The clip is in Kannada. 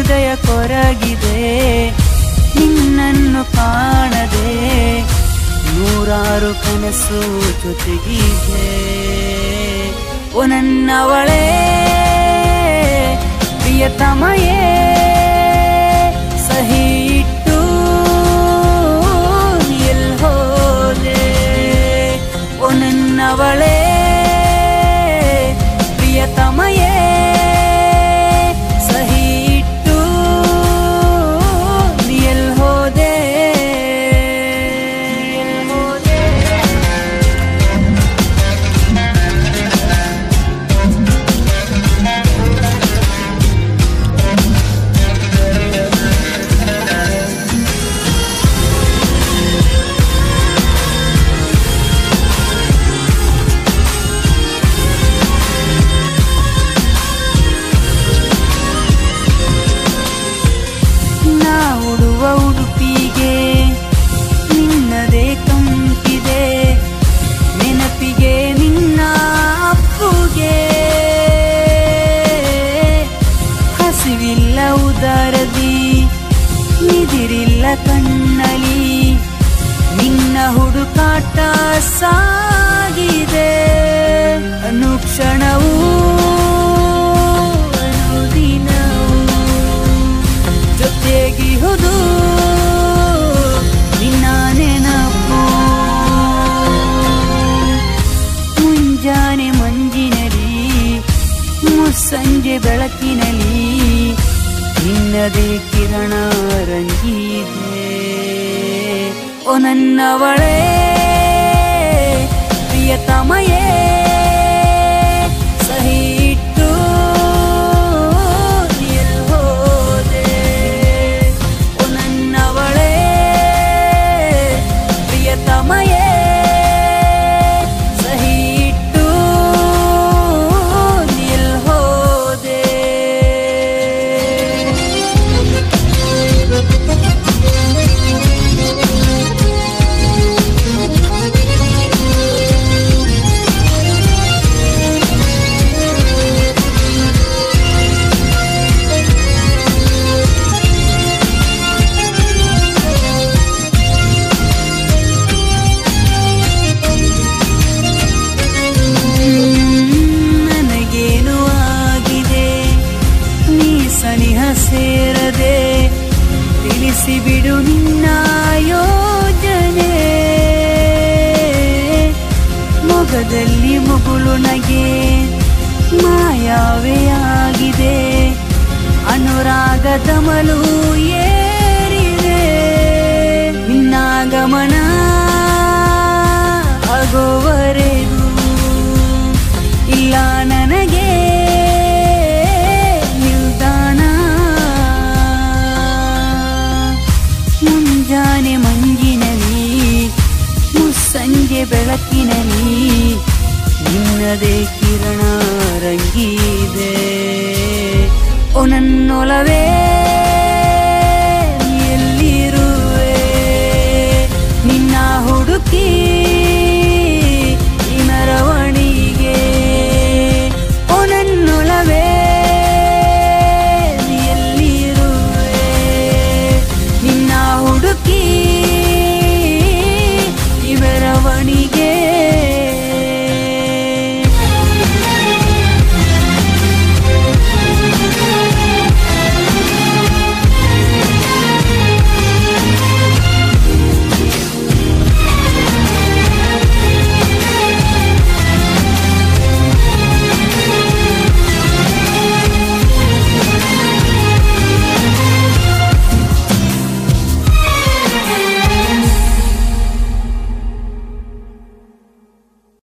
ಹೃದಯ ಕೊರಗಿದೆ ನಿನ್ನನ್ನು ಕಾಣದೆ ನೂರಾರು ಕನಸು ಜೊತೆಗಿದೆ ಓ ನನ್ನವಳೇ ಪ್ರಿಯತಮಯೇ ಸಹಿ ಇಟ್ಟು ಎಲ್ ಹೋದೆ ಓ ನನ್ನವಳೇ ಪ್ರಿಯತಮಯೇ ಸಹಿ ಇಟ್ಟು ಎಲ್ ಹೋದೆ ಎಲ್ ಹೋದೆ ನಾ ಉಡುವ ಉಡುಪಿಗೆ ನಿನ್ನದೇ ಕಂಪಿದೆ ನೆನಪಿಗೆ ನಿನ್ನ ಅಪ್ಪುಗೆ ಹಸಿವಿಲ್ಲ ಉದರದಿ ನಿದಿರಿಲ್ಲ ಕಣ್ಣಲಿ ನಿನ್ನ ಹುಡುಕಾಟ ಸಾಗಿದೆ ಅನುಕ್ಷಣವೂ ಅನುದಿನವೂ ಜೊತೆಗಿಹುದು ನಿನ್ನ ನೆನಪು ಮುಂಜಾನೆ ಮಂಜಿನಲಿ ಮುಸ್ಸಂಜೆ ಬೆಳಕಿನಲಿ ನಿನ್ನದೇ ಕಿರಣ ರಂಗಿದೆ ಓ ನನ್ನವಳೇ ಪ್ರಿಯತಮಯೇ ಸಹಿ ಇಟ್ಟು ಎಲ್ ಹೋದೆ ಓ ನನ್ನವಳೇ ಪ್ರಿಯತಮಯೇ ಸಹಿ ಇಟ್ಟು ಎಲ್ ಹೋದೆ ನನಗೇನು ಆಗಿದೆ ನೀ ಸನಿಹ ಸೇರದೆ ತಿಳಿಸಿ ಬಿಡು ನಿನ್ನ ಯೋಜನೆ ಮೊಗದಲ್ಲಿ ಮುಗುಳು ನಗೆ ಮಾಯಾವೇ ಆಗಿದೆ ಅನುರಾಗದ ಮಲು ಏರಿದೆ ನಿನ್ನಾಗಮನ ಆಗೋವರೆಗೂ ಇಲ್ಲ ನನಗೆ ನಿಲ್ದಾಣ ಮುಂಜಾನೆ ಮಂಜಿನಲಿ ಮುಸ್ಸಂಜೆ ಬೆಳಕಿನಲಿ ನಿನ್ನದೇ ಕಿರಣ ರಂಗಿದೆ ಓ ನನ್ನೊಲವೇ